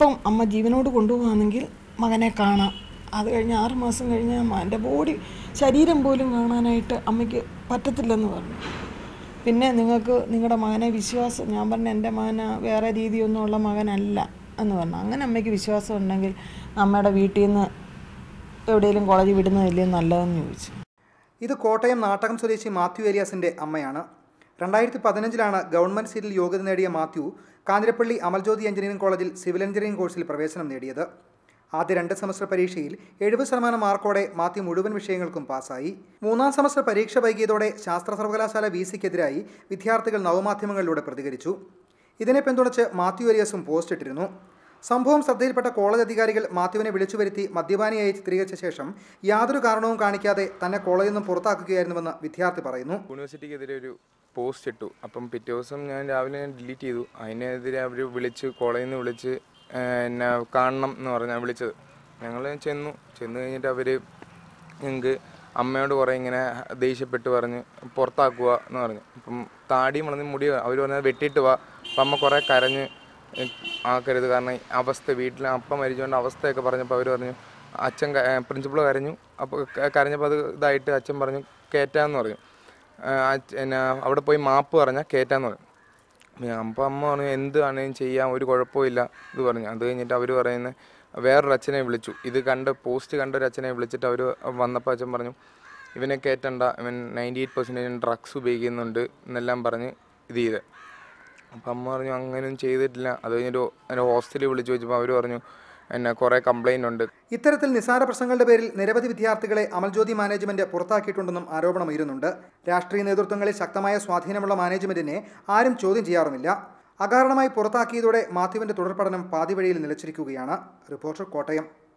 ഇപ്പം അമ്മ ജീവനോട് കൊണ്ടുപോകുകയാണെങ്കിൽ മകനെ കാണാം അത് കഴിഞ്ഞ് ആറ് മാസം കഴിഞ്ഞ് എൻ്റെ ബോഡി ശരീരം പോലും കാണാനായിട്ട് അമ്മയ്ക്ക് പറ്റത്തില്ലെന്ന് പറഞ്ഞു പിന്നെ നിങ്ങൾക്ക് നിങ്ങളുടെ മകനെ വിശ്വാസം ഞാൻ പറഞ്ഞ എൻ്റെ മകന് വേറെ രീതിയൊന്നും ഉള്ള മകനല്ല എന്ന് പറഞ്ഞു അങ്ങനെ അമ്മയ്ക്ക് വിശ്വാസം ഉണ്ടെങ്കിൽ അമ്മയുടെ വീട്ടിൽ നിന്ന് എവിടെയെങ്കിലും കോളേജിൽ വിടുന്നതല്ലേ നല്ലതെന്ന് ചോദിച്ചു ഇത് കോട്ടയം നാട്ടകം സ്വദേശി മാത്യു ഏലിയാസിന്റെ അമ്മയാണ് രണ്ടായിരത്തി പതിനഞ്ചിലാണ് ഗവൺമെന്റ് സീറ്റിൽ യോഗ്യത നേടിയ മാത്യു കാഞ്ഞിരപ്പള്ളി അമൽജ്യോതി എഞ്ചിനീയറിംഗ് കോളേജിൽ സിവിൽ എഞ്ചിനീയറിംഗ് കോഴ്സിൽ പ്രവേശനം നേടിയത് ആദ്യ രണ്ട് സെമസ്റ്റർ പരീക്ഷയിൽ എഴുപത് ശതമാനം മാർക്കോടെ മാത്യു മുഴുവൻ വിഷയങ്ങൾക്കും പാസ്സായി മൂന്നാം സെമസ്റ്റർ പരീക്ഷ വൈകിയതോടെ ശാസ്ത്ര സർവകലാശാല വി സിക്കെതിരായി വിദ്യാർത്ഥികൾ നവമാധ്യമങ്ങളിലൂടെ പ്രതികരിച്ചു ഇതിനെ പിന്തുണച്ച് മാത്യു ഏലിയാസും പോസ്റ്റ് ഇട്ടിരുന്നു സംഭവം ശ്രദ്ധയിൽപ്പെട്ട കോളേജ് അധികാരികൾ മാത്യുവിനെ വിളിച്ചു വരുത്തി മദ്യപാനിയായി ചിത്രീകരിച്ച ശേഷം യാതൊരു കാരണവും കാണിക്കാതെ തന്നെ കോളേജിൽ നിന്നും പുറത്താക്കുകയായിരുന്നുവെന്ന് വിദ്യാർത്ഥി പറയുന്നു യൂണിവേഴ്സിറ്റിക്കെതിരെ ഒരു പോസ്റ്റ് ഇട്ടു അപ്പം പിറ്റേ ദിവസം ഞാൻ രാവിലെ ഞാൻ ഡിലീറ്റ് ചെയ്തു അതിനെതിരെ അവർ വിളിച്ച് കോളേജിൽ നിന്ന് വിളിച്ച് ഏഹ്, എന്നെ കാണണം എന്ന് പറഞ്ഞാൽ വിളിച്ചത് ഞങ്ങൾ ചെന്നു ചെന്ന് കഴിഞ്ഞിട്ട് അവർ ഞങ്ങൾക്ക് അമ്മയോട് കുറേ ഇങ്ങനെ ദേഷ്യപ്പെട്ട് പറഞ്ഞ് പുറത്താക്കുക എന്ന് പറഞ്ഞു അപ്പം താടി വളർന്ന് മുടി അവർ പറഞ്ഞത് വെട്ടിയിട്ട് വാ അപ്പം അമ്മ കുറേ കരഞ്ഞ് ഏഹ്, ആക്കരുത് കാരണം ഈ അവസ്ഥ വീട്ടിൽ അപ്പം മരിച്ചുകൊണ്ട് അവസ്ഥയൊക്കെ പറഞ്ഞപ്പോൾ അവർ പറഞ്ഞു അച്ഛൻ പ്രിൻസിപ്പൾ കരഞ്ഞു അപ്പോൾ കരഞ്ഞപ്പോൾ അത് ഇതായിട്ട് അച്ഛൻ പറഞ്ഞു കയറ്റാന്ന് പറഞ്ഞു ആഹ് അച്ഛ- എന്നാ അവിടെ പോയി മാപ്പ് പറഞ്ഞാൽ കയറ്റാന്ന് പറഞ്ഞു അപ്പോൾ അമ്മ പറഞ്ഞു എന്ത് ആണെങ്കിലും ചെയ്യാം ഒരു കുഴപ്പമില്ല ഇത് പറഞ്ഞു അത് കഴിഞ്ഞിട്ട് അവർ പറയുന്നത് വേറൊരു അച്ഛനെ വിളിച്ചു ഇത് കണ്ട് പോസ്റ്റ് കണ്ട ഒരു അച്ഛനെ വിളിച്ചിട്ട് അവർ വന്നപ്പോൾ അച്ഛൻ പറഞ്ഞു ഇവനെ കയറ്റണ്ട ഇവൻ നയൻറ്റി എയ്റ്റ് പെർസെൻറ്റേജ് ഡ്രഗ്സ് ഉപയോഗിക്കുന്നുണ്ട് എന്നെല്ലാം പറഞ്ഞ് ഇത് ചെയ്ത് അപ്പം അമ്മ പറഞ്ഞു അങ്ങനെയൊന്നും ചെയ്തിട്ടില്ല അത് കഴിഞ്ഞിട്ട് എൻ്റെ ഹോസ്റ്റലിൽ വിളിച്ചു ചോദിച്ചപ്പോൾ അവർ പറഞ്ഞു എന്നെ കുറേ കംപ്ലൈൻ്റ് ഉണ്ട് ഇത്തരത്തിൽ നിസാര പ്രശ്നങ്ങളുടെ പേരിൽ നിരവധി വിദ്യാർത്ഥികളെ അമൽജ്യോതി മാനേജ്മെന്റ് പുറത്താക്കിയിട്ടുണ്ടെന്നും ആരോപണം ഉയരുന്നുണ്ട് രാഷ്ട്രീയ നേതൃത്വങ്ങളിൽ ശക്തമായ സ്വാധീനമുള്ള മാനേജ്മെന്റിനെ ആരും ചോദ്യം ചെയ്യാറുമില്ല അകാരണമായി പുറത്താക്കിയതോടെ മാത്യുവിന്റെ തുടർ പഠനം പാതിവഴിയിൽ നിലച്ചിരിക്കുകയാണ് റിപ്പോർട്ടർ കോട്ടയം